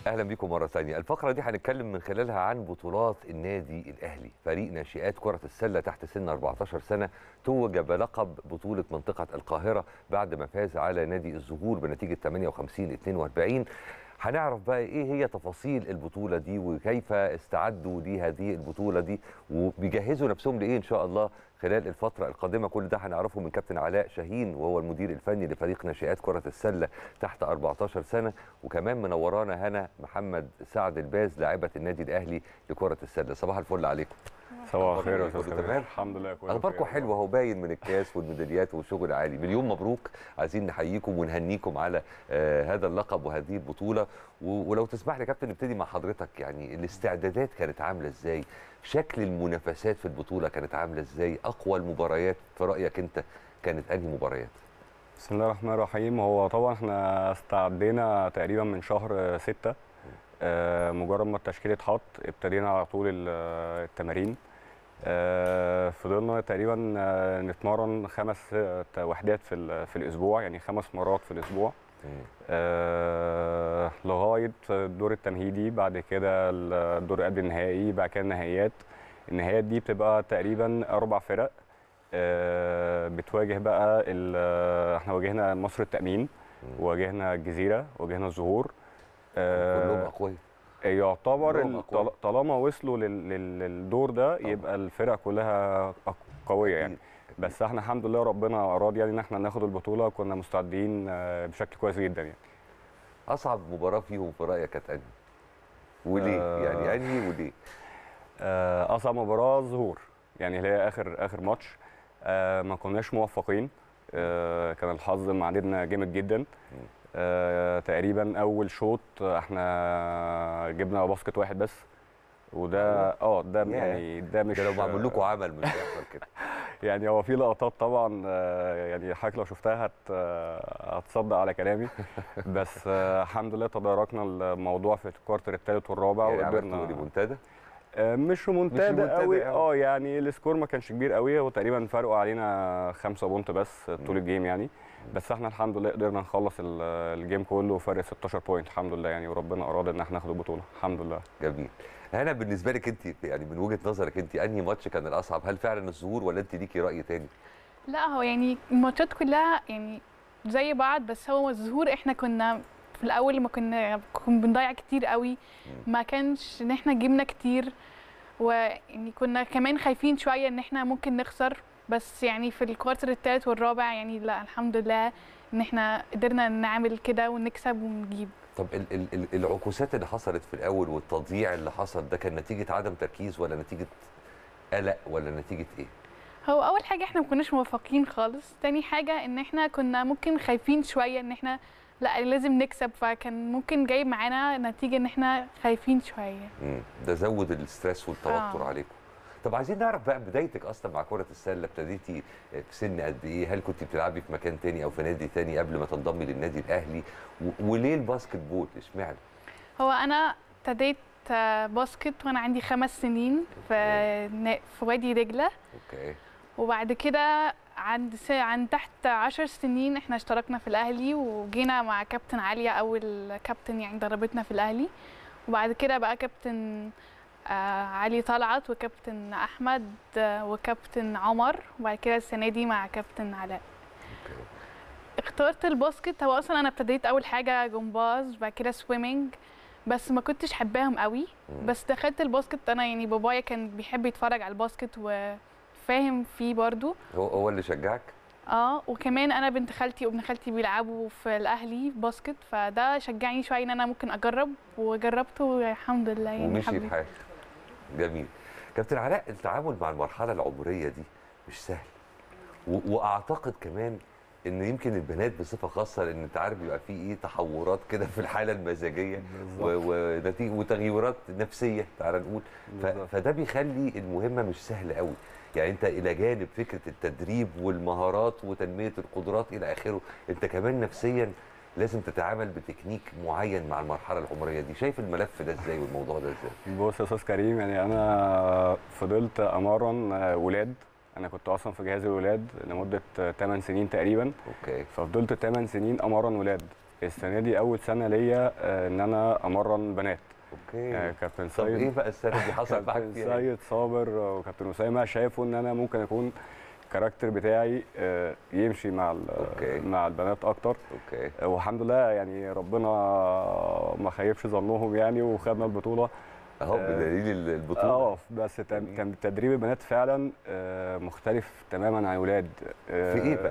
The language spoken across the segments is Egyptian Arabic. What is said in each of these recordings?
اهلا بكم مره ثانيه الفقره دي هنتكلم من خلالها عن بطولات النادي الاهلي فريق ناشئات كره السله تحت سن 14 سنه توج بلقب بطوله منطقه القاهره بعد ما فاز على نادي الزهور بنتيجه 58 42 هنعرف بقى ايه هي تفاصيل البطوله دي وكيف استعدوا لهذه البطوله دي وبيجهزوا نفسهم لايه ان شاء الله خلال الفتره القادمه كل ده هنعرفه من كابتن علاء شاهين وهو المدير الفني لفريق ناشئات كره السله تحت 14 سنه وكمان منورانا هنا محمد سعد الباز لاعبه النادي الاهلي لكره السله صباح الفل عليكم صباح الخير يا كله استاذ تمام؟ تمام الحمد لله كله اخباركم بخير. حلوه اهو باين من الكاس والميداليات والشغل عالي مليون مبروك عايزين نحييكم ونهنيكم على آه هذا اللقب وهذه البطوله و- ولو تسمح لي يا كابتن نبتدي مع حضرتك يعني الاستعدادات كانت عامله ازاي شكل المنافسات في البطوله كانت عامله ازاي اقوى المباريات في رايك انت كانت انهي مباريات بسم الله الرحمن الرحيم هو طبعا احنا استعدينا تقريبا من شهر ستة آه، مجرد ما التشكيل اتحط ابتدينا على طول ال- التمارين آه، فضلنا تقريبا آه، نتمرن خمس آه، وحدات في ال- في الاسبوع يعني خمس مرات في الاسبوع آه، لغايه الدور التمهيدي بعد كده الدور قبل النهائي بعد كده النهائيات النهائيات دي بتبقى تقريبا اربع فرق آه، بتواجه بقى ال- احنا واجهنا مصر التامين واجهنا الجزيره واجهنا الزهور آه، كلهم اقوياء يعتبر كلهم ال- أقوياء. طال- طالما وصلوا لل- لل- للدور ده طبعا. يبقى الفرق كلها أق- قويه يعني أكيد. بس احنا الحمد لله ربنا اراد يعني ان احنا ناخد البطوله كنا مستعدين آه، بشكل كويس جدا يعني اصعب مباراه فيهم في رايك كانت انهي وليه آه. يعني انهي وليه آه، اصعب مباراه ظهور يعني اللي هي اخر اخر ماتش آه، ما كناش موفقين آه، كان الحظ معاندنا جامد جدا آه، تقريبا اول شوط احنا جبنا باسكت واحد بس وده اه ده ياه. يعني ده مش ده لو معمول لكم عمل مش هيحصل كده يعني هو في لقطات طبعا آه، يعني حضرتك لو شفتها هت آه، هتصدق على كلامي بس آه، الحمد لله تداركنا الموضوع في الكوارتر الثالث والرابع يعني عملتوا وقدرنا ريمونتادا آه، مش مش ريمونتادا ريمونتادا قوي يعني. اه يعني السكور ما كانش كبير قوي هو تقريبا فرقوا علينا خمسة بونت بس طول الجيم يعني بس احنا الحمد لله قدرنا نخلص ال- الجيم كله فرق 16 بوينت الحمد لله يعني وربنا اراد ان احنا ناخد البطوله الحمد لله جميل هنا بالنسبه لك انت يعني من وجهه نظرك انت انهي ماتش كان الاصعب هل فعلا الظهور ولا انت ليكي راي تاني لا هو يعني الماتشات كلها يعني زي بعض بس هو الظهور احنا كنا في الاول ما كنا كنا بنضيع كتير قوي ما كانش ان احنا جبنا كتير ويعني كنا كمان خايفين شويه ان احنا ممكن نخسر بس يعني في الكوارتر الثالث والرابع يعني لا الحمد لله ان احنا قدرنا نعمل كده ونكسب ونجيب طب ال ال ال العكوسات اللي حصلت في الاول والتضييع اللي حصل ده كان نتيجه عدم تركيز ولا نتيجه قلق ولا نتيجه ايه هو اول حاجه احنا ما كناش موفقين خالص تاني حاجه ان احنا كنا ممكن خايفين شويه ان احنا لا لازم نكسب فكان ممكن جاي معانا نتيجه ان احنا خايفين شويه مم. ده زود الاسترس والتوتر آه. عليكم طب عايزين نعرف بقى بدايتك اصلا مع كره السله ابتديتي في سن قد ايه هل كنت بتلعبي في مكان تاني او في نادي تاني قبل ما تنضمي للنادي الاهلي و- وليه الباسكت بول اشمعنى هو انا ابتديت آه، باسكت وانا عندي خمس سنين في نا- في وادي دجله اوكي وبعد كده عند س... عن تحت عشر سنين احنا اشتركنا في الاهلي وجينا مع كابتن عليا اول كابتن يعني دربتنا في الاهلي وبعد كده بقى كابتن آه علي طلعت وكابتن احمد آه وكابتن عمر وبعد كده السنه دي مع كابتن علاء اخترت الباسكت هو اصلا انا ابتديت اول حاجه جمباز بعد كده سويمنج بس ما كنتش حباهم قوي مم. بس دخلت الباسكت انا يعني بابايا كان بيحب يتفرج على الباسكت وفاهم فيه برضو هو هو اللي شجعك اه وكمان انا بنت خالتي وابن خالتي بيلعبوا في الاهلي باسكت فده شجعني شويه ان انا ممكن اجرب وجربت والحمد لله يعني ومشي حبيت. الحال جميل كابتن علاء التعامل مع المرحله العمريه دي مش سهل و- واعتقد كمان ان يمكن البنات بصفه خاصه لان انت عارف بيبقى في ايه تحورات كده في الحاله المزاجيه و- ونتيجة وتغيرات نفسيه تعال نقول ف- بالظبط. فده بيخلي المهمه مش سهله قوي يعني انت الى جانب فكره التدريب والمهارات وتنميه القدرات الى اخره انت كمان نفسيا لازم تتعامل بتكنيك معين مع المرحله العمريه دي شايف الملف ده ازاي والموضوع ده ازاي بص يا استاذ كريم يعني انا فضلت امرن آه، ولاد انا كنت اصلا في جهاز الولاد لمده 8 سنين تقريبا اوكي ففضلت 8 سنين امرن ولاد السنه دي اول سنه ليا آه، ان انا امرن بنات آه، اوكي كابتن طب ايه سيد بقى السنه دي حصل معاك كابتن فيها إيه؟ سيد صابر وكابتن اسامه شافوا ان انا ممكن اكون الكاركتر بتاعي آه، يمشي مع ال- أوكي. مع البنات اكتر اوكي آه، والحمد لله يعني ربنا ما خيبش ظنهم يعني وخدنا البطوله اهو آه، بدليل ال- البطوله اه بس تم- جميل. كان تدريب البنات فعلا آه، مختلف تماما عن الولاد آه، في ايه بقى؟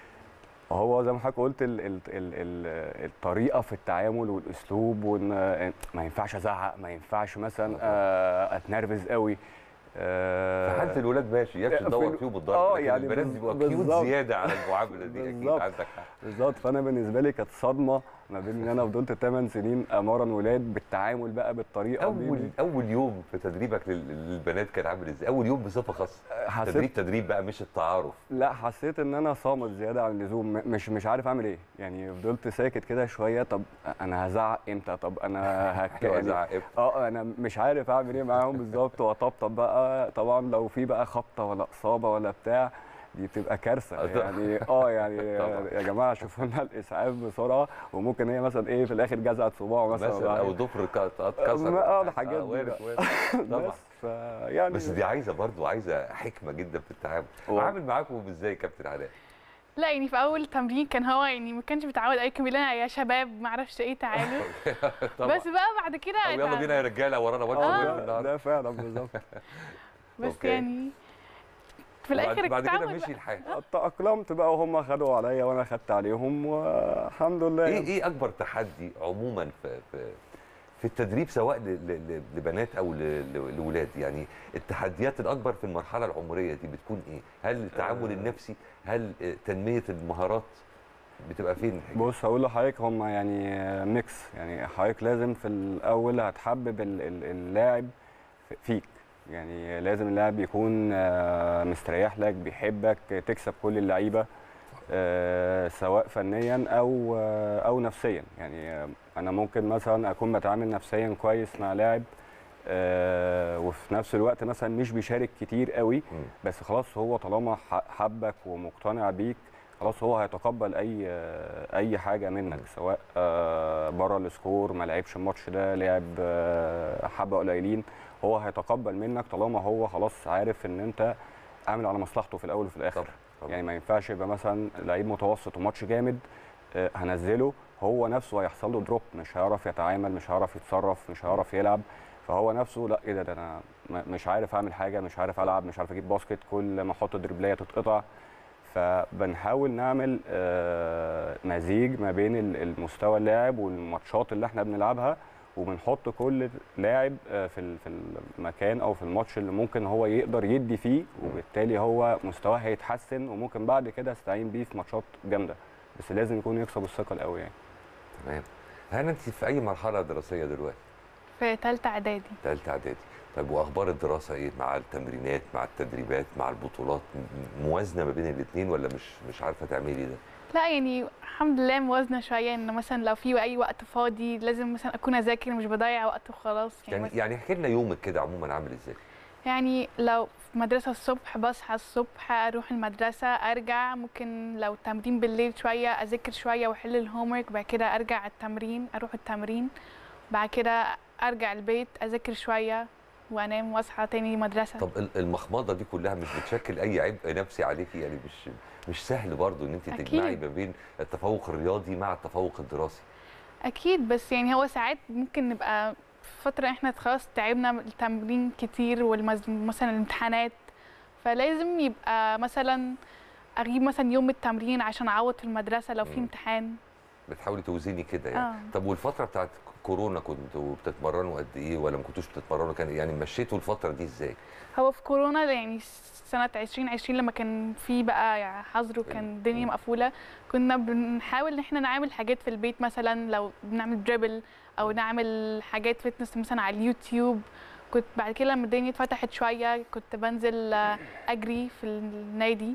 هو زي ما حضرتك قلت ال ال ال ال الطريقه في التعامل والاسلوب وان آه، ما ينفعش ازعق ما ينفعش مثلا آه، اتنرفز قوي آه، في حاله الولاد ماشي يكفي في تدور ال- فيهم الضرب آه، لكن يعني البنات بز- بيبقوا كيوت بالظبط. زياده على المعامله دي اكيد بالظبط. عندك حق بالظبط فانا بالنسبه لي كانت صدمه ما بين ان انا فضلت 8 سنين امرن ولاد بالتعامل بقى بالطريقه دي. اول اول يوم في تدريبك لل- للبنات كان عامل ازاي اول يوم بصفه خاصه حسيت تدريب تدريب بقى مش التعارف لا حسيت ان انا صامت زياده عن اللزوم م- مش مش عارف اعمل ايه يعني فضلت ساكت كده شويه طب انا هزعق امتى طب انا هك أيوة، يعني زعق إيه؟ اه انا مش عارف اعمل ايه معاهم بالظبط واطبطب بقى طبعا لو في بقى خبطه ولا اصابه ولا بتاع دي بتبقى كارثه آه، طبعا. يعني اه يعني طبعا. يا جماعه شوفوا لنا الاسعاف بسرعه وممكن هي مثلا ايه في الاخر جزعت صباعه مثلا مثلا ولا او حاجة. ضفر ك- اتكسر ما- اه الحاجات آه، دي وارد بقى. وارد طبعا بس فيعني بس دي عايزه برضو عايزه حكمه جدا في التعامل هو- عامل معاكم ازاي كابتن علاء لا يعني في اول تمرين كان هو يعني ما كانش متعود عليكم يقول لنا يا شباب ما اعرفش ايه تعالوا طبعا بس بقى بعد كده أو يلا بينا يا رجاله ورانا ماتش اه مهم ده, النهارده ده فعلا بالظبط بس أوكي. يعني في وبعد- الاخر بعد كده التعامل مشي بقى. الحال تأقلمت بقى وهم خدوا عليا وانا خدت عليهم والحمد لله ايه ايه اكبر تحدي عموما في في في التدريب سواء ل- ل- ل- لبنات او ل- ل- لولاد يعني التحديات الاكبر في المرحله العمريه دي بتكون ايه هل التعامل آه. النفسي هل آه، تنميه المهارات بتبقى فين الحكاية؟ بص هقول لحضرتك هم يعني ميكس يعني حضرتك لازم في الاول هتحبب ال- ال- اللاعب في- فيك يعني لازم اللاعب يكون آه، مستريح لك بيحبك تكسب كل اللعيبه آه، سواء فنيا او آه، او نفسيا يعني آه، انا ممكن مثلا اكون بتعامل نفسيا كويس مع لاعب آه، وفي نفس الوقت مثلا مش بيشارك كتير قوي مم. بس خلاص هو طالما ح- حبك ومقتنع بيك خلاص هو هيتقبل اي اي حاجه منك سواء بره السكور ما لعبش الماتش ده لعب آه، حبه قليلين هو هيتقبل منك طالما هو خلاص عارف ان انت عامل على مصلحته في الاول وفي الاخر طبعا طبعا. يعني ما ينفعش يبقى مثلا لعيب متوسط وماتش جامد آه، هنزله هو نفسه هيحصل له دروب مش هيعرف يتعامل مش هيعرف يتصرف مش هيعرف يلعب فهو نفسه لا ايه ده ده انا م- مش عارف اعمل حاجه مش عارف العب مش عارف اجيب باسكت كل ما احط دربليه تتقطع فبنحاول نعمل آه، مزيج ما بين ال- المستوى اللاعب والماتشات اللي احنا بنلعبها وبنحط كل لاعب آه، في ال- في المكان او في الماتش اللي ممكن هو يقدر يدي فيه وبالتالي هو مستواه هيتحسن وممكن بعد كده استعين بيه في ماتشات جامده بس لازم يكون يكسب الثقه الاول يعني تمام هل انت في اي مرحله دراسيه دلوقتي في ثالثه اعدادي ثالثه اعدادي طيب واخبار الدراسه ايه مع التمرينات مع التدريبات مع البطولات م- موازنه ما بين الاثنين ولا مش مش عارفه تعملي ده لا يعني الحمد لله موازنه شويه ان مثلا لو في اي وقت فاضي لازم مثلا اكون اذاكر مش بضيع وقت وخلاص يعني, يعني مثلا يعني احكي لنا يومك كده عموما عامل ازاي يعني لو في مدرسة الصبح بصحى الصبح أروح المدرسة أرجع ممكن لو تمرين بالليل شوية أذاكر شوية وأحل الهومورك بعد كده أرجع التمرين أروح التمرين بعد كده أرجع البيت أذاكر شوية وأنام وأصحى تاني مدرسة طب ال- المخمضه دي كلها مش بتشكل اي عبء نفسي عليكي يعني مش مش سهل برضو ان انت تجمعي أكيد. ما بين التفوق الرياضي مع التفوق الدراسي أكيد بس يعني هو ساعات ممكن نبقى في فترة إحنا خلاص تعبنا من التمرين كتير ومثلا الامتحانات فلازم يبقى مثلا أغيب مثلا يوم التمرين عشان أعوض في المدرسة لو في مم. امتحان بتحاولي توزني كده يعني آه. طب والفتره بتاعت كورونا كنتوا بتتمرنوا قد ايه ولا ما كنتوش بتتمرنوا كان يعني مشيتوا الفتره دي ازاي هو في كورونا يعني سنة 2020 لما كان في بقى يعني حظر وكان الدنيا مقفولة كنا بنحاول ان احنا نعمل حاجات في البيت مثلا لو بنعمل دريبل او نعمل حاجات فتنس مثلا على اليوتيوب كنت بعد كده لما الدنيا اتفتحت شوية كنت بنزل آه، اجري في النادي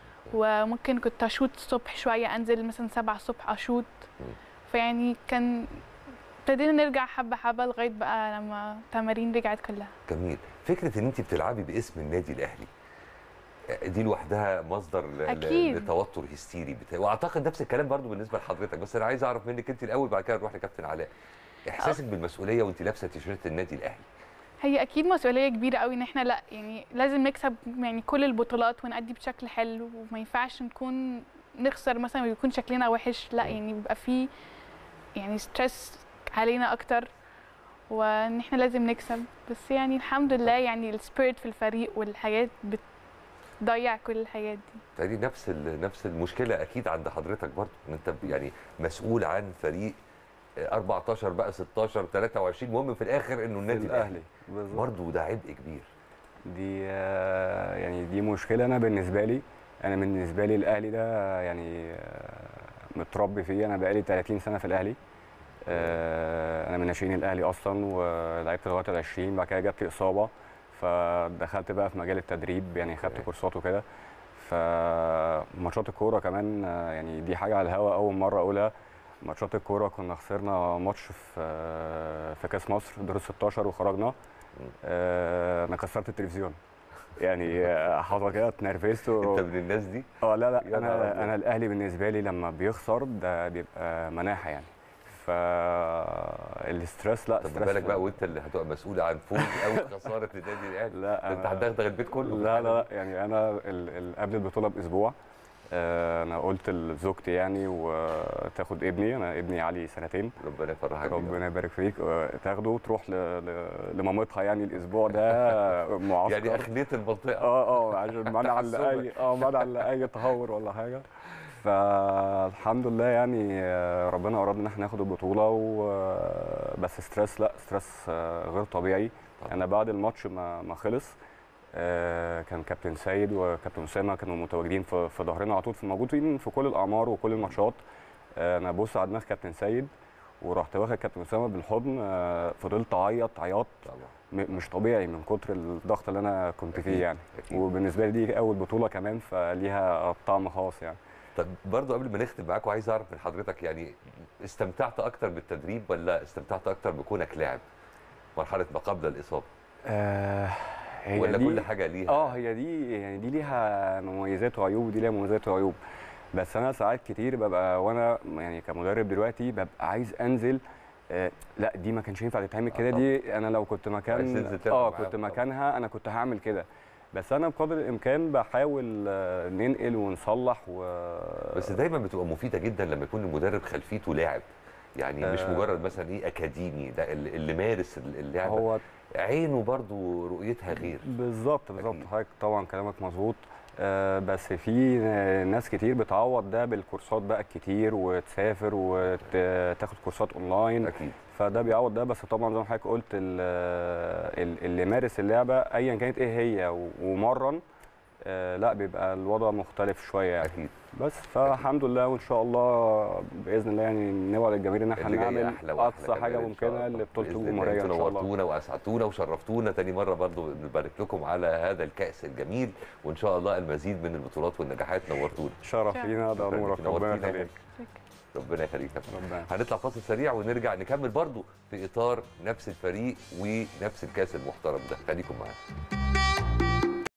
وممكن كنت اشوط الصبح شوية انزل مثلا سبعة الصبح اشوط مم. فيعني كان ابتدينا نرجع حبة حبة لغاية بقى لما التمارين رجعت كلها جميل فكره ان انت بتلعبي باسم النادي الاهلي دي لوحدها مصدر ل- ل- أكيد. لتوتر هستيري بتا... واعتقد نفس الكلام برضو بالنسبه لحضرتك بس انا عايز اعرف منك انت الاول بعد كده نروح لكابتن علاء احساسك بالمسؤوليه وانت لابسه تيشيرت النادي الاهلي هي اكيد مسؤوليه كبيره قوي ان احنا لا يعني لازم نكسب يعني كل البطولات ونأدي بشكل حلو وما ينفعش نكون نخسر مثلا ويكون شكلنا وحش لا يعني بيبقى في يعني ستريس علينا اكتر وان احنا لازم نكسب بس يعني الحمد لله يعني السبيريت في الفريق والحاجات بتضيع كل الحاجات دي تاني نفس ال... نفس المشكله اكيد عند حضرتك برضو ان انت يعني مسؤول عن فريق 14 بقى 16 23 المهم في الاخر انه النادي الاهلي بالظبط برضو ده عبء كبير دي آه، يعني دي مشكله انا بالنسبه لي انا بالنسبه لي الاهلي ده يعني آه، متربي فيه انا بقالي 30 سنه في الاهلي آه، انا من ناشئين الاهلي اصلا ولعبت لغايه ال 20 بعد كده جات لي اصابه فدخلت بقى في مجال التدريب يعني خدت أوكي. كورسات وكده فماتشات الكوره كمان آه، يعني دي حاجه على الهوا اول مره اقولها ماتشات الكوره كنا خسرنا ماتش في آه، في كاس مصر دور ال 16 وخرجنا آه، انا كسرت التلفزيون يعني آه، حصل كده اتنرفزت و- انت من الناس دي اه لا لا يا نهار أبيض. انا انا الاهلي بالنسبه لي لما بيخسر ده بيبقى مناحه يعني فالستريس لا طب ما ستريس بالك بقى وانت اللي هتبقى مسؤول عن فوز او خساره النادي الاهلي لا ده انت أنا- هتدغدغ البيت كله في لا الحالة لا دي. لا يعني انا ال- ال- قبل البطوله باسبوع آه، انا قلت لزوجتي يعني وتاخد ابني انا ابني علي سنتين ربنا يفرحك بيه. ربنا يبارك فيك آه، تاخده وتروح ل- ل- لمامتها يعني الاسبوع ده معسكر يعني اخليه المنطقه اه اه عشان منع تحسبك. لاي اه منع لاي تهور ولا حاجه فالحمد لله يعني آه، ربنا اراد ان احنا ناخد البطوله و آه، بس ستريس لا ستريس آه، غير طبيعي طبعا. انا بعد الماتش ما ما خلص آه، كان كابتن سيد وكابتن اسامه كانوا متواجدين في في ظهرنا على طول في موجودين في كل الاعمار وكل الماتشات آه، انا ببص على دماغ كابتن سيد ورحت واخد كابتن اسامه بالحضن آه، فضلت اعيط عياط طبعا م- مش طبيعي من كتر الضغط اللي انا كنت أكيد، فيه يعني أكيد. وبالنسبه لي دي اول بطوله كمان فليها طعم خاص يعني طب برضه قبل ما نختم معاك عايز اعرف من حضرتك يعني استمتعت اكتر بالتدريب ولا استمتعت اكتر بكونك لاعب مرحله ما قبل الاصابه آه هي ولا دي كل حاجه ليها اه هي دي يعني دي ليها مميزات وعيوب ودي ليها مميزات وعيوب بس انا ساعات كتير ببقى وانا يعني كمدرب دلوقتي ببقى عايز انزل آه لا دي ما كانش ينفع تتعمل آه كده طبعا. دي انا لو كنت عايز مكان تنزل تلعب اه معاهم كنت طبعا. مكانها انا كنت هعمل كده بس انا بقدر الامكان بحاول آه، ننقل ونصلح و بس دايما بتبقى مفيده جدا لما يكون المدرب خلفيته لاعب يعني مش آه. مجرد مثلا ايه اكاديمي ده اللي اللي مارس اللعبه هو عينه برضو رؤيتها غير بالظبط بالظبط أكيد. حضرتك طبعا كلامك مظبوط آه، بس في آه، ناس كتير بتعوض ده بالكورسات بقى الكتير وتسافر وتاخد كورسات اونلاين اكيد فده بيعوض ده بس طبعا زي ما حضرتك قلت ال- ال- اللي مارس اللعبه ايا كانت ايه هي و- ومرن آه، لا بيبقى الوضع مختلف شويه يعني اكيد بس فالحمد لله وان شاء الله باذن الله يعني نوعد الجماهير ان احنا اللي جاي نعمل احلى واحلى اقصى حاجه كمان إن شاء ممكنه الله. لبطوله بإذن الله. الجمهوريه ان انتوا شاء الله نورتونا واسعدتونا وشرفتونا تاني مره برضو نبارك لكم على هذا الكاس الجميل وان شاء الله المزيد من البطولات والنجاحات نورتونا شرف لينا ده شكراً نورك ليك. ربنا نورتينا يخليك ربنا يخليك يا فندم. ربنا هنطلع فاصل سريع ونرجع نكمل برضو في اطار نفس الفريق ونفس الكاس المحترم ده خليكم معانا